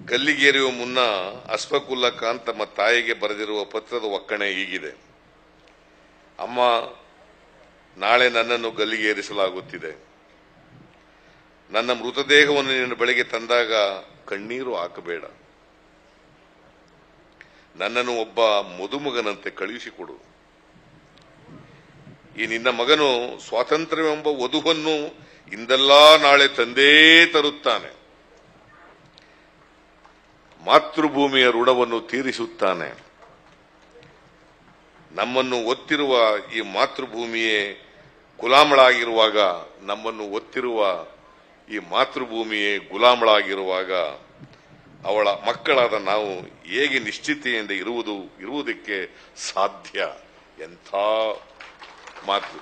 ಗಲ್ಲಿಗೇರಿಯುವ ಮುನ್ನ ಅಸ್ಫಕುಲ್ಲಾ ಖಾನ್ ತಮ್ಮ ತಾಯಿಗೆ ಬರೆದಿರುವ ಪತ್ರದ ಒಕ್ಕಣೆ ಹೀಗಿದೆ ಅಮ್ಮ ನಾಳೆ ನನ್ನನ್ನು ಗಲ್ಲಿಗೇರಿಸಲಾಗುತ್ತಿದೆ ನನ್ನ ಮೃತದೇಹವನ್ನು ನಿನ್ನ ಬಳಿಗೆ ತಂದಾಗ ಕಣ್ಣೀರು ಹಾಕಬೇಡ ನನ್ನನ್ನು ಒಬ್ಬ ಮದುಮಗನಂತೆ ಕಳುಹಿಸಿಕೊಡು ಈ ನಿನ್ನ ಮಗನು ಸ್ವಾತಂತ್ರ್ಯವೆಂಬ ವಧುವನ್ನು ಇಂದೆಲ್ಲಾ ನಾಳೆ ತಂದೇ ತರುತ್ತಾನೆ ಮಾತೃಭೂಮಿಯ ಋಣವನ್ನು ತೀರಿಸುತ್ತಾನೆ ನಮ್ಮನ್ನು ಒತ್ತಿರುವ ಈ ಮಾತೃಭೂಮಿಯೇ ಗುಲಾಮಳಾಗಿರುವಾಗ ನಮ್ಮನ್ನು ಒತ್ತಿರುವ ಈ ಮಾತೃಭೂಮಿಯೇ ಗುಲಾಮಳಾಗಿರುವಾಗ ಅವಳ ಮಕ್ಕಳಾದ ನಾವು ಹೇಗೆ ನಿಶ್ಚಿತೆಯಿಂದ ಇರುವುದು ಇರುವುದಕ್ಕೆ ಸಾಧ್ಯ ಎಂಥ ಮಾತು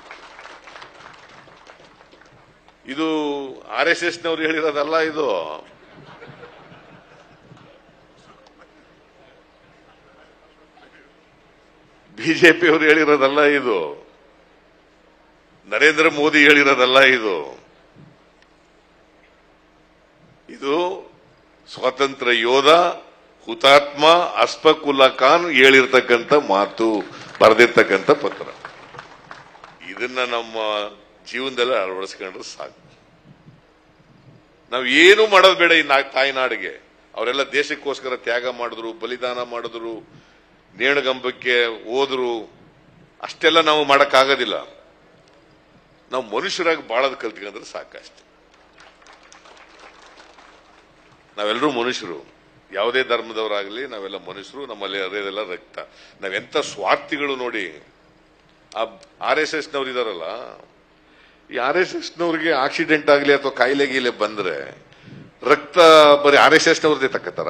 ಇದು ಆರ್ ಎಸ್ ಎಸ್ನವ್ರು ಹೇಳಿರೋದಲ್ಲ ಇದು ಬಿಜೆಪಿಯವರು ಹೇಳಿರೋದಲ್ಲ ಇದು ನರೇಂದ್ರ ಮೋದಿ ಹೇಳಿರೋದಲ್ಲ ಇದು ಇದು ಸ್ವಾತಂತ್ರ್ಯ ಯೋಧ ಹುತಾತ್ಮ ಅಸ್ಫಕುಲ್ಲಾ ಖಾನ್ ಹೇಳಿರ್ತಕ್ಕಂಥ ಮಾತು ಬರೆದಿರ್ತಕ್ಕಂಥ ಪತ್ರ ಇದನ್ನ ನಮ್ಮ ಜೀವನದಲ್ಲಿ ಅಳವಡಿಸ್ಕೊಂಡ್ರೆ ಸಾಕು ನಾವು ಏನು ಮಾಡೋದು ಬೇಡ ಈ ನಾ- ತಾಯ್ನಾಡಿಗೆ ಅವರೆಲ್ಲ ದೇಶಕ್ಕೋಸ್ಕರ ತ್ಯಾಗ ಮಾಡಿದ್ರು ಬಲಿದಾನ ಮಾಡಿದ್ರು ನೇಣಗಂಬಕ್ಕೆ ಹೋದ್ರು ಅಷ್ಟೆಲ್ಲ ನಾವು ಮಾಡಕ್ಕಾಗೋದಿಲ್ಲ ನಾವು ಮನುಷ್ಯರಾಗಿ ಬಾಳೋದು ಕಲ್ತ್ಕೊಂಡ್ರೆ ಸಾಕಷ್ಟೆ ನಾವೆಲ್ಲರೂ ಮನುಷ್ಯರು ಯಾವುದೇ ಧರ್ಮದವರಾಗಲಿ ನಾವೆಲ್ಲ ಮನುಷ್ಯರು ನಮ್ಮಲ್ಲಿ ಅದೇದೆಲ್ಲ ರಕ್ತ ನಾವೆಂತ ಸ್ವಾರ್ಥಿಗಳು ನೋಡಿ ಆ ಆರ್ ಎಸ್ ಎಸ್ ನವ್ರು ಇದಾರಲ್ಲ ಈ ಆರ್ ಎಸ್ ಎಸ್ ನವ್ರಿಗೆ ಆಕ್ಸಿಡೆಂಟ್ ಆಗಲಿ ಅಥವಾ ಕಾಯಿಲೆ ಗೀಲೆ ಬಂದ್ರೆ ರಕ್ತ ಬರೀ ಆರ್ ಎಸ್ ಎಸ್ ನವ್ರದೇ ತಕ್ಕತ್ತಾರ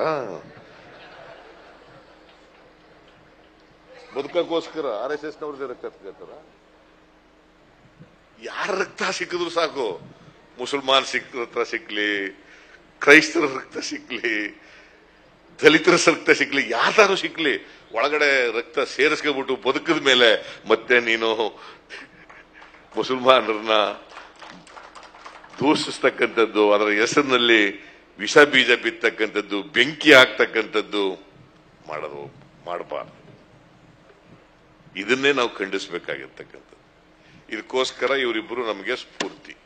ಬದುಕಕ್ಕೋಸ್ಕರ ಆರ್ ಎಸ್ ಎಸ್ ನವ್ರದೇ ರಕ್ತ ತಕ್ಕತ್ತಾರ ಯಾರ ರಕ್ತ ಸಿಕ್ಕಿದ್ರು ಸಾಕು ಮುಸಲ್ಮಾನ್ ಸಿಕ್ ರಕ್ತ ಸಿಕ್ಲಿ ಕ್ರೈಸ್ತರ ರಕ್ತ ಸಿಕ್ಲಿ ದಲಿತರ ರಕ್ತ ಸಿಕ್ಲಿ ಯಾರ್ದಾರು ಸಿಕ್ಲಿ ಒಳಗಡೆ ರಕ್ತ ಸೇರಿಸ್ಕೊಬಿಟ್ಟು ಬದುಕಿದ ಮೇಲೆ ಮತ್ತೆ ನೀನು ಮುಸಲ್ಮಾನರನ್ನ ದೂಷಿಸ್ತಕ್ಕಂಥದ್ದು ಅದರ ಹೆಸರಿನಲ್ಲಿ ವಿಷ ಬೀಜ ಬಿತ್ತಕ್ಕಂಥದ್ದು ಬೆಂಕಿ ಹಾಕ್ತಕ್ಕಂಥದ್ದು ಮಾಡೋದು ಮಾಡಬಾರ್ದು ಇದನ್ನೇ ನಾವು ಖಂಡಿಸಬೇಕಾಗಿರ್ತಕ್ಕಂಥದ್ದು ಇದಕ್ಕೋಸ್ಕರ ಇವರಿಬ್ಬರು ನಮಗೆ ಸ್ಫೂರ್ತಿ